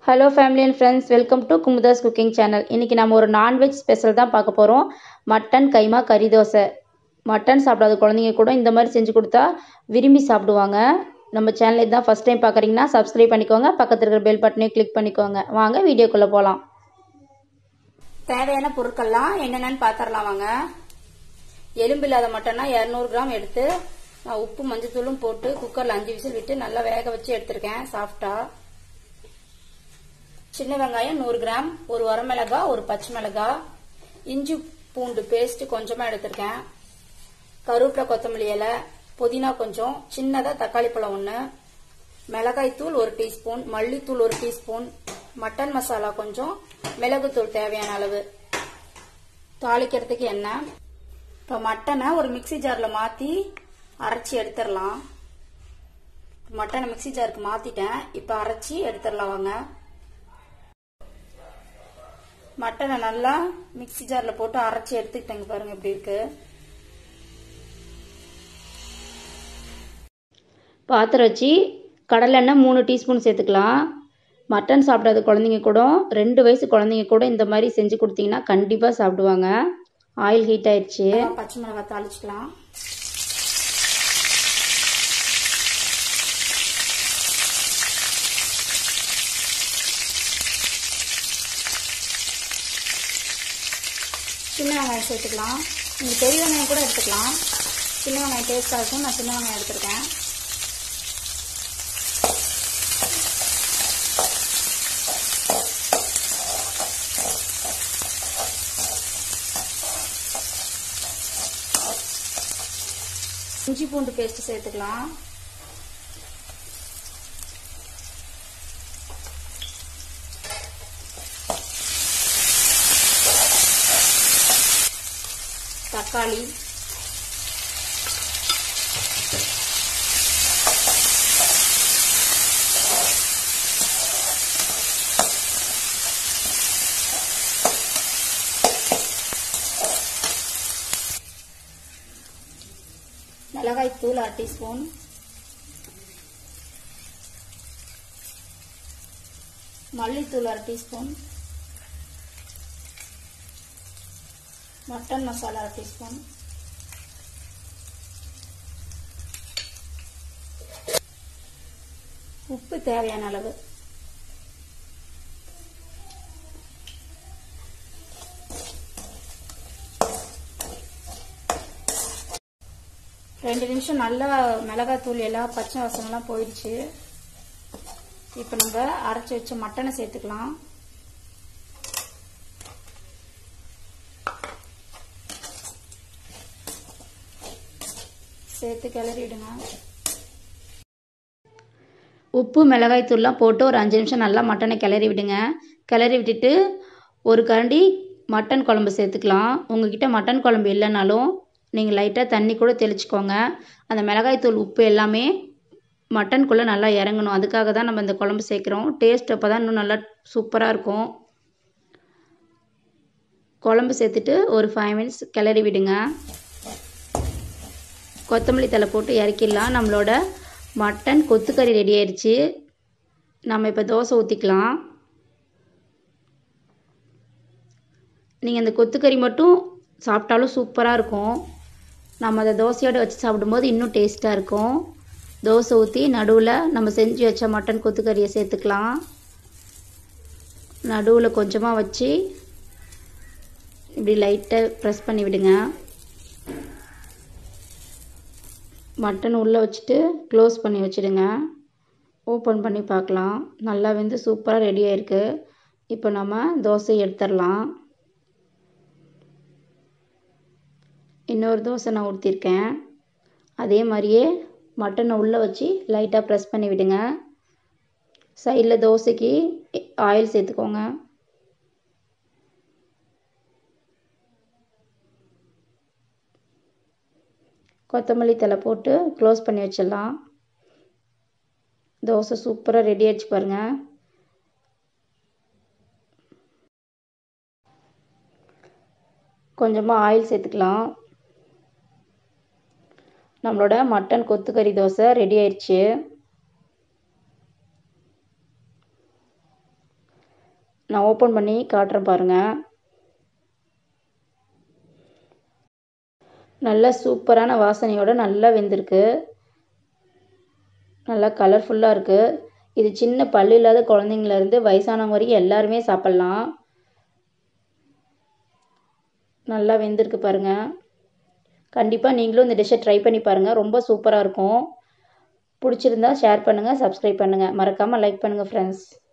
hello family and friends welcome to Kumudha's cooking channel இன்றைக்கி நம்ம ஒரு நான்வெஜ் ஸ்பெஷல் தான் பார்க்க போகிறோம் மட்டன் கைமா கறி தோசை மட்டன் சாப்பிடாத குழந்தைங்க கூட இந்த மாதிரி செஞ்சு கொடுத்தா விரும்பி சாப்பிடுவாங்க நம்ம சேனல் இதுதான் ஃபஸ்ட் டைம் பார்க்குறீங்கன்னா சப்ஸ்கிரைப் பண்ணிக்கோங்க பக்கத்தில் இருக்கிற பெல் பட்டனையும் கிளிக் பண்ணிக்கோங்க வாங்க வீடியோக்குள்ளே போகலாம் தேவையான பொருட்கள்லாம் என்னென்னு பார்த்துடலாம் வாங்க எலும்பு இல்லாத மட்டன்னா இரநூறு கிராம் எடுத்து நான் உப்பு மஞ்சத்தூளும் போட்டு குக்கரில் அஞ்சு விசில் விட்டு நல்லா வேக வச்சு எடுத்திருக்கேன் சாஃப்டா சின்ன வெங்காயம் நூறு கிராம் ஒரு வரமிளகா ஒரு பச்சை மிளகாய் இஞ்சி பூண்டு பேஸ்ட் கொஞ்சமா எடுத்திருக்கேன் கருவேப்பிலை கொத்தமல்லி இலை புதினா கொஞ்சம் சின்னதா தக்காளி பழம் ஒன்று மிளகாய் தூள் ஒரு டீஸ்பூன் மல்லித்தூள் ஒரு டீஸ்பூன் மட்டன் மசாலா கொஞ்சம் மிளகுத்தூள் தேவையான அளவு தாளிக்கிறதுக்கு எண்ணெய் இப்போ மட்டனை ஒரு மிக்சி ஜாரில் மாற்றி அரைச்சி எடுத்துடலாம் மட்டனை மிக்சி ஜாருக்கு மாற்றிட்டேன் இப்போ அரைச்சி எடுத்துடலாம் வாங்க மட்டனை நல்லா மிக்சி ஜாரில் போட்டு அரைச்சி எடுத்துக்கிட்டேங்க பாருங்க எப்படி இருக்கு பாத்திரம் வச்சு கடலெண்ணெய் மூணு டீஸ்பூன் சேர்த்துக்கலாம் மட்டன் சாப்பிடாத குழந்தைங்க கூட ரெண்டு வயசு குழந்தைங்க கூட இந்த மாதிரி செஞ்சு கொடுத்தீங்கன்னா கண்டிப்பாக சாப்பிடுவாங்க ஆயில் ஹீட் ஆயிடுச்சு பச்சை மிளகாய் தாளிச்சுக்கலாம் சின்ன வெங்காயம் சேர்த்துக்கலாம் நீங்கள் பெரிய வெங்காயம் கூட எடுத்துக்கலாம் சின்ன வெங்காயம் டேஸ்ட்டாக இருக்கும் நான் சின்ன வெங்காயம் எடுத்திருக்கேன் இஞ்சி பூண்டு பேஸ்ட் சேர்த்துக்கலாம் தக்காளி மிளகாய் தூள் அரை டீஸ்பூன் மல்லித்தூள் அரை டீஸ்பூன் மட்டன் மசாலா அரை டீஸ்பூன் உப்பு தேவையான அளவு ரெண்டு நிமிஷம் நல்லா மிளகாய் தூள் எல்லாம் பச்சை வாசனெல்லாம் போயிடுச்சு இப்போ நம்ம அரைச்சி வச்ச மட்டனை சேர்த்துக்கலாம் சேர்த்து கிளறிடுங்க உப்பு மிளகாய் தூள்லாம் போட்டு ஒரு அஞ்சு நிமிஷம் நல்லா மட்டனை கிளறி விடுங்க கிளறி விட்டுட்டு ஒரு கரண்டி மட்டன் குழம்பு சேர்த்துக்கலாம் உங்ககிட்ட மட்டன் குழம்பு இல்லைனாலும் நீங்கள் லைட்டாக தண்ணி கூட தெளிச்சுக்கோங்க அந்த மிளகாய் தூள் உப்பு எல்லாமே மட்டனுக்குள்ளே நல்லா இறங்கணும் அதுக்காக தான் நம்ம இந்த குழம்பு சேர்க்குறோம் டேஸ்ட் அப்போ தான் இன்னும் நல்லா சூப்பராக இருக்கும் குழம்பு சேர்த்துட்டு ஒரு ஃபைவ் மினிட்ஸ் கிளறி விடுங்க கொத்தமல்லி தலை போட்டு இறக்கிடலாம் நம்மளோட மட்டன் கொத்துக்கறி ரெடி ஆயிடுச்சு நம்ம இப்போ தோசை ஊற்றிக்கலாம் நீங்கள் அந்த கொத்துக்கறி மட்டும் சாப்பிட்டாலும் சூப்பராக இருக்கும் நம்ம அதை தோசையோடு வச்சு சாப்பிடும்போது இன்னும் டேஸ்ட்டாக இருக்கும் தோசை ஊற்றி நடுவில் நம்ம செஞ்சு வச்ச மட்டன் கொத்துக்கறியை சேர்த்துக்கலாம் நடுவில் கொஞ்சமாக வச்சு இப்படி லைட்டாக ப்ரெஸ் பண்ணி விடுங்க மட்டன் உள்ளே வச்சுட்டு க்ளோஸ் பண்ணி வச்சுடுங்க ஓப்பன் பண்ணி பார்க்கலாம் நல்லா வந்து சூப்பராக ரெடி ஆயிருக்கு இப்போ நம்ம தோசை எடுத்துடலாம் இன்னொரு தோசை நான் ஊற்றிருக்கேன் அதே மாதிரியே மட்டனை உள்ளே வச்சு லைட்டாக ப்ரெஸ் பண்ணி விடுங்க சைடில் தோசைக்கு ஆயில் சேர்த்துக்கோங்க கொத்தமல்லி தலை போட்டு க்ளோஸ் பண்ணி வச்சிடலாம் தோசை சூப்பராக ரெடி ஆகிடுச்சு பாருங்கள் கொஞ்சமாக ஆயில் சேர்த்துக்கலாம் நம்மளோட மட்டன் கொத்துக்கறி தோசை ரெடி ஆயிடுச்சு நான் ஓப்பன் பண்ணி காட்டுறேன் பாருங்கள் நல்ல சூப்பரான வாசனையோட நல்லா வெந்திருக்கு நல்லா கலர்ஃபுல்லாக இருக்குது இது சின்ன பல்லு இல்லாத குழந்தைங்கலேருந்து வயசானவங்க வரைக்கும் எல்லாருமே சாப்பிட்லாம் நல்லா வெந்திருக்கு பாருங்கள் கண்டிப்பாக நீங்களும் இந்த டிஷ்ஷை ட்ரை பண்ணி பாருங்கள் ரொம்ப சூப்பராக இருக்கும் பிடிச்சிருந்தா ஷேர் பண்ணுங்கள் சப்ஸ்கிரைப் பண்ணுங்கள் மறக்காமல் லைக் பண்ணுங்கள் ஃப்ரெண்ட்ஸ்